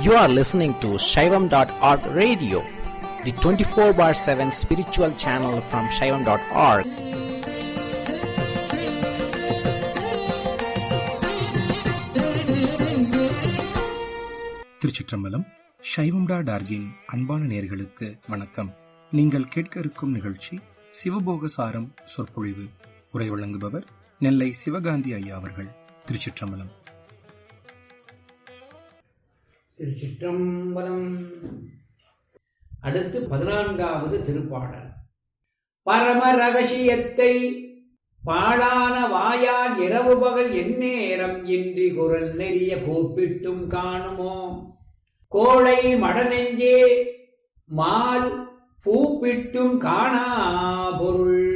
You are listening to Shaivam.org radio, the 24 bar 7 spiritual channel from Shaivam.org. திருச்சிற்றம்பலம் சைவம்டா டார்கின் அன்பான நேர்களுக்கு வணக்கம் நீங்கள் கேட்க இருக்கும் நிகழ்ச்சி சிவபோக சாரம் சொற்பொழிவு உரை வழங்குபவர் நெல்லை சிவகாந்தி ஐயா அவர்கள் திருச்சிற்றம்பலம் திருச்சிற்றம்பலம் அடுத்து பதினான்காவது திருப்பாடல் பரம ரகசியத்தை பாழான வாயால் இரவு பகல் எந்நேரம் இன்றி குரல் நெறிய கூப்பிட்டும் காணுமோ கோழை மடநெஞ்சே மால் பூப்பிட்டும் காணா பொருள்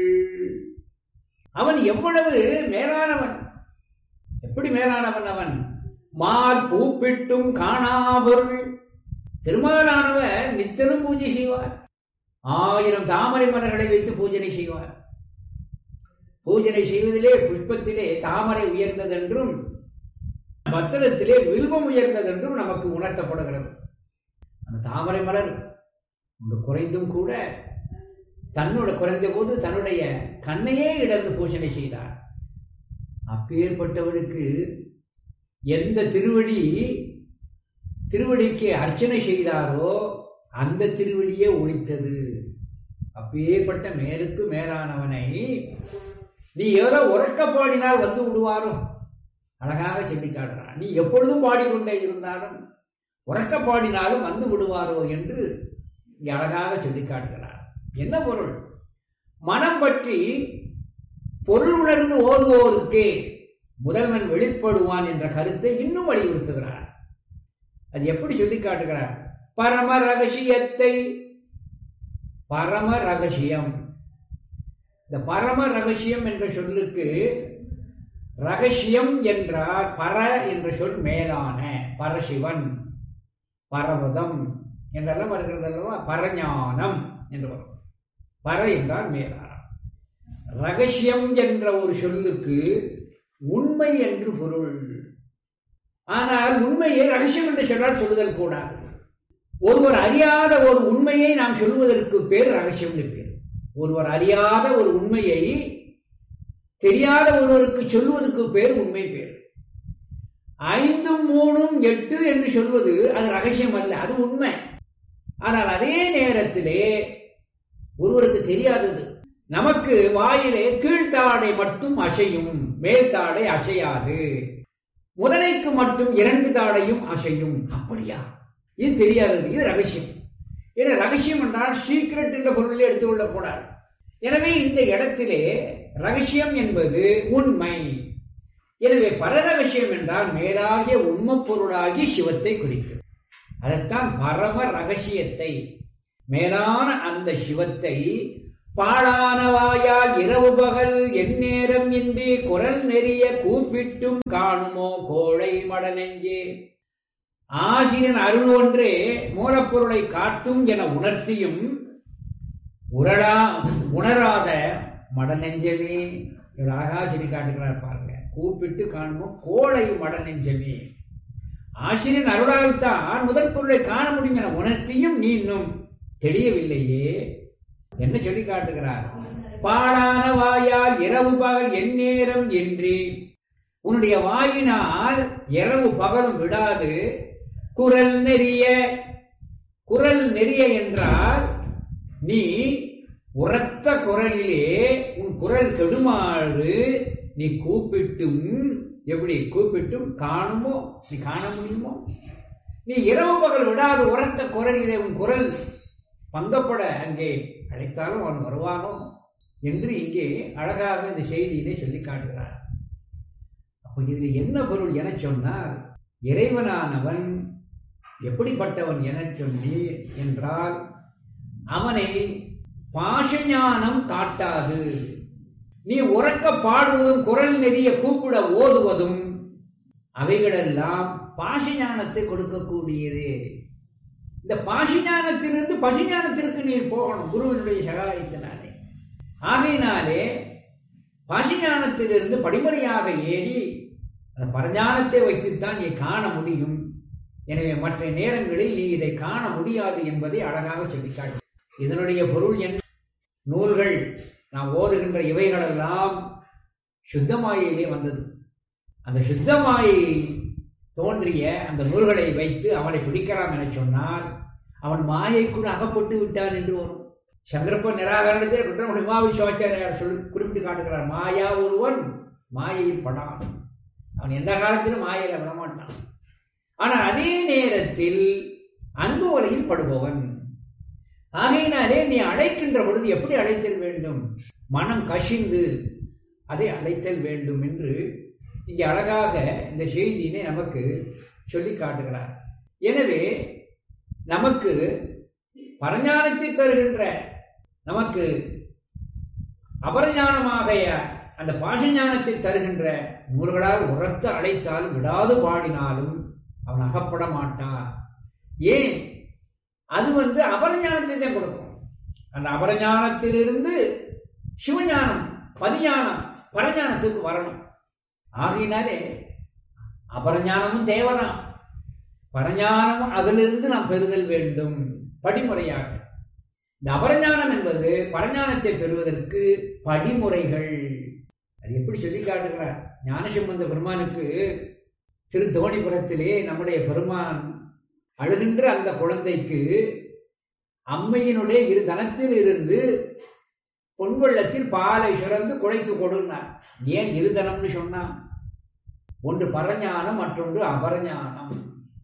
அவன் எவ்வளவு மேலானவன் எப்படி மேலானவன் அவன் மால் பூப்பிட்டும் காணாபொருள் திருமாலானவர் நித்தனும் பூஜை செய்வார் ஆயிரம் தாமரை மலர்களை வைத்து பூஜனை செய்வார் பூஜனை செய்வதிலே புஷ்பத்திலே தாமரை உயர்ந்ததென்றும் பத்திரத்திலே வில்வம் உயர்ந்ததென்றும் நமக்கு உணர்த்தப்படுகிறது அந்த தாமரை மலர் ஒன்று குறைந்தும் கூட தன்னோட குறைந்த போது தன்னுடைய கண்ணையே இழந்து பூஜனை செய்தார் அப்பேற்பட்டவனுக்கு எந்த திருவடி திருவடிக்கு அர்ச்சனை செய்தாரோ அந்த திருவடியே ஒழித்தது அப்பேற்பட்ட மேலுக்கு மேலானவனை நீ எவ்வளோ உறக்க பாடினால் வந்து விடுவாரோ அழகாக சொல்லி காட்டுறான் நீ எப்பொழுதும் பாடிக்கொண்டே இருந்தாலும் உறக்க பாடினாலும் வந்து விடுவாரோ என்று இங்கே அழகாக சொல்லி காட்டுகிறார் என்ன பொருள் மனம் பற்றி பொருள் உணர்ந்து ஓதுவோருக்கே முதல்வன் வெளிப்படுவான் என்ற கருத்தை இன்னும் வலியுறுத்துகிறார் அது எப்படி சொல்லி காட்டுகிறார் பரம ரகசியத்தை பரம ரகசியம் இந்த பரம ரகசியம் என்ற சொல்லுக்கு ரகசியம் என்றால் பர என்ற சொல் மேலான பரசிவன் பரவதம் என்றெல்லாம் வருகிறது அல்லவா பரஞானம் என்று வரும் பர என்றால் மேலான ரகசியம் என்ற ஒரு சொல்லுக்கு உண்மை என்று பொருள் ஆனால் உண்மையை ரகசியம் என்று சொன்னால் சொல்லுதல் கூடாது ஒருவர் அறியாத ஒரு உண்மையை நாம் சொல்வதற்கு பேர் ரகசியம் பேர் ஒருவர் அறியாத ஒரு உண்மையை தெரியாத ஒருவருக்கு சொல்வதற்கு பேர் உண்மை பேர் ஐந்தும் மூணும் எட்டு என்று சொல்வது அது ரகசியம் அல்ல அது உண்மை ஆனால் அதே நேரத்திலே ஒருவருக்கு தெரியாதது நமக்கு வாயிலே கீழ்த்தாடை மட்டும் அசையும் மேல்தாடை அசையாது முதலைக்கு மட்டும் இரண்டு தாடையும் அசையும் அப்படியா இது தெரியாதது இது ரகசியம் ஏன்னா ரகசியம் என்றால் சீக்கிரட் என்ற பொருளில் எடுத்துக்கொள்ளக் கூடாது எனவே இந்த இடத்திலே ரகசியம் என்பது உண்மை எனவே பரரகசியம் என்றால் மேலாகிய உண்மை பொருளாகி சிவத்தை குறிக்கும் அதைத்தான் பரம ரகசியத்தை மேலான அந்த சிவத்தை பாழானவாயால் இரவு பகல் எந்நேரம் இன்றி குரல் நெறிய கூப்பிட்டும் காணுமோ கோழை மடநெஞ்சே ஆசிரியன் அருள் ஒன்றே மூலப்பொருளை காட்டும் என உணர்த்தியும் உரடா உணராத மடநெஞ்சமே இவர் அழகா சொல்லி காட்டுகிறார் பாருங்க கூப்பிட்டு காணுமோ கோழை மடநெஞ்சமே ஆசிரியன் அருளால் தான் முதற் பொருளை காண முடியும் என உணர்த்தியும் நீ இன்னும் தெரியவில்லையே என்ன சொல்லி காட்டுகிறார் பாடான வாயால் இரவு பகல் எந்நேரம் என்று உன்னுடைய வாயினால் இரவு பகலும் விடாது குரல் நெறிய குரல் நெறிய என்றால் நீ உரத்த குரலிலே உன் குரல் கெடுமாறு நீ கூப்பிட்டும் எப்படி கூப்பிட்டும் காணுமோ நீ காண முடியுமோ நீ இரவு பகல் விடாது உரத்த குரலிலே உன் குரல் பங்கப்பட அங்கே அழைத்தாலும் அவன் வருவானோ என்று இங்கே அழகாக இந்த செய்தியிலே சொல்லி காட்டுகிறார் அப்போ இதில் என்ன பொருள் என சொன்னால் இறைவனானவன் எப்படிப்பட்டவன் என சொல்லி என்றால் அவனை பாஷஞானம் காட்டாது நீ உறக்க பாடுவதும் குரல் நெறிய கூப்பிட ஓதுவதும் அவைகளெல்லாம் பாஷஞானத்தை கொடுக்கக்கூடியது இந்த பாஷிஞானத்திலிருந்து பசுஞானத்திற்கு நீர் போகணும் குருவினுடைய சகாயத்தினாலே ஆகையினாலே பாஷிஞானத்திலிருந்து படிமுறையாக ஏறி அந்த பரஞானத்தை வைத்துத்தான் நீ காண முடியும் எனவே மற்ற நேரங்களில் நீ இதை காண முடியாது என்பதை அழகாக சொல்லிக்காட்டு இதனுடைய பொருள் என்ன நூல்கள் நாம் ஓதுகின்ற இவைகளெல்லாம் சுத்தமாயிலே வந்தது அந்த சுத்தமாயை தோன்றிய அந்த நூல்களை வைத்து அவனை பிடிக்கலாம் என சொன்னால் அவன் மாயைக்குள் அகப்பட்டு விட்டான் என்று வரும் சங்கரப்ப நிராகரணத்தில் குற்றம் உமாவி சிவாச்சாரியார் சொல்லி குறிப்பிட்டு காட்டுகிறார் மாயா ஒருவன் மாயையில் படான் அவன் எந்த காலத்திலும் மாயையில் விடமாட்டான் ஆனால் அதே நேரத்தில் அன்பு வலையில் படுபவன் ஆகையினாலே நீ அழைக்கின்ற பொழுது எப்படி அழைத்தல் வேண்டும் மனம் கசிந்து அதை அழைத்தல் வேண்டும் என்று இங்கே அழகாக இந்த செய்தியினை நமக்கு சொல்லி காட்டுகிறார் எனவே நமக்கு பரஞானத்தை தருகின்ற நமக்கு அபரஞானமாகைய அந்த பாசஞானத்தை தருகின்ற நூல்களால் உரத்து அழைத்தால் விடாது பாடினாலும் அவன் அகப்பட மாட்டான் ஏன் அது வந்து அபரஞானத்தை தான் கொடுக்கும் அந்த அபரஞானத்திலிருந்து சிவஞானம் பதிஞானம் பரஞானத்துக்கு வரணும் ஆகையினாலே அபரஞானமும் தேவைதான் பரஞானமும் அதிலிருந்து நாம் பெறுதல் வேண்டும் படிமுறையாக இந்த அபரஞானம் என்பது பரஞானத்தை பெறுவதற்கு படிமுறைகள் அது எப்படி சொல்லி காட்டுகிறார் ஞானசம்பந்த பெருமானுக்கு திரு தோணிபுரத்திலே நம்முடைய பெருமான் அழுகின்ற அந்த குழந்தைக்கு அம்மையினுடைய இரு தனத்தில் இருந்து பொன்வெள்ளத்தில் பாலை சுரந்து குழைத்து கொடுனார் ஏன் இருதனம்னு சொன்னான் ஒன்று பரஞானம் மற்றொன்று அபரஞானம்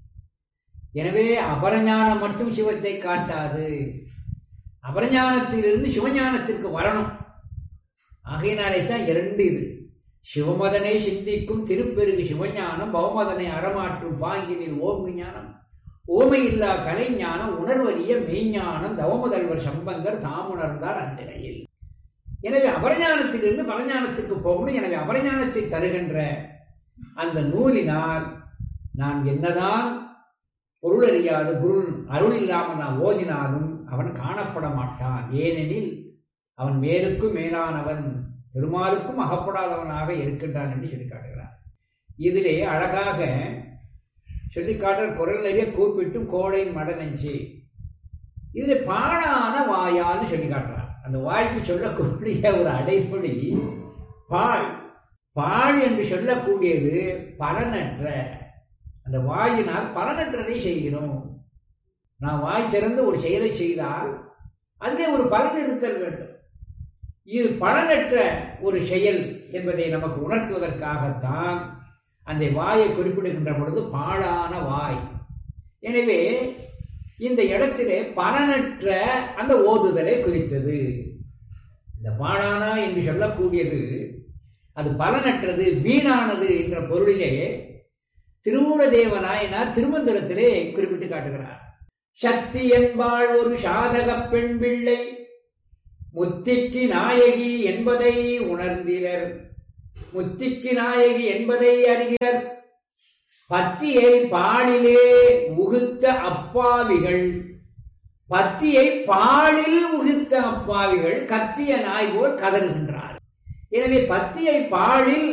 எனவே அபரஞானம் மட்டும் சிவத்தை காட்டாது அபரஞானத்திலிருந்து சிவஞானத்திற்கு வரணும் ஆகையினாலே தான் இரண்டு இது சிவமதனை சிந்திக்கும் திருப்பெருகு சிவஞானம் பவமதனை அறமாற்றும் பாங்கினில் ஓம் ஞானம் ஓமை இல்லா கலை ஞானம் உணர்வறிய மெய்ஞானம் தவமுதல்வர் சம்பந்தர் தாமுணர்ந்தார் அந்நிலையில் எனவே அபரஞானத்திலிருந்து பரஞானத்திற்கு போகணும் எனவே அபரஞானத்தை தருகின்ற அந்த நூலினால் நான் என்னதான் பொருள் அறியாது குரு அருள் இல்லாமல் நான் ஓதினாலும் அவன் காணப்பட மாட்டான் ஏனெனில் அவன் மேலுக்கும் மேலானவன் பெருமாளுக்கும் அகப்படாதவனாக இருக்கின்றான் என்று சொல்லி காட்டுகிறார் இதிலே அழகாக சொல்லி காட்டுற குரல் நிறைய கூப்பிட்டும் கோடை மடநெஞ்சு இதில் பாழான வாயான்னு சொல்லி காட்டுறார் அந்த வாய்க்கு சொல்லக்கூடிய ஒரு அடைப்பொழி பாழ் பாழ் என்று சொல்லக்கூடியது பலனற்ற அந்த வாயினால் பலனற்றதை செய்கிறோம் நான் வாய் திறந்து ஒரு செயலை செய்தால் அதிலே ஒரு பலன் இருத்தல் வேண்டும் இது பலனற்ற ஒரு செயல் என்பதை நமக்கு உணர்த்துவதற்காகத்தான் அந்த வாயை குறிப்பிடுகின்ற பொழுது பாழான வாய் எனவே இந்த இடத்திலே பலனற்ற அந்த ஓதுதலை குறித்தது இந்த பாழானா என்று சொல்லக்கூடியது அது பலனற்றது வீணானது என்ற பொருளிலே திருமூலதேவ நாயனார் திருமந்திரத்திலே குறிப்பிட்டு காட்டுகிறார் சக்தி என்பாள் ஒரு சாதக பெண் பிள்ளை முத்திக்கு நாயகி என்பதை உணர்ந்தினர் முத்திக்கு நாயகி என்பதை அறிகிறார் பத்தியை பாலிலே உகுத்த அப்பாவிகள் பத்தியை பாலில் உகுத்த அப்பாவிகள் கத்திய நாய் போல் கதறுகின்றார் எனவே பத்தியை பாலில்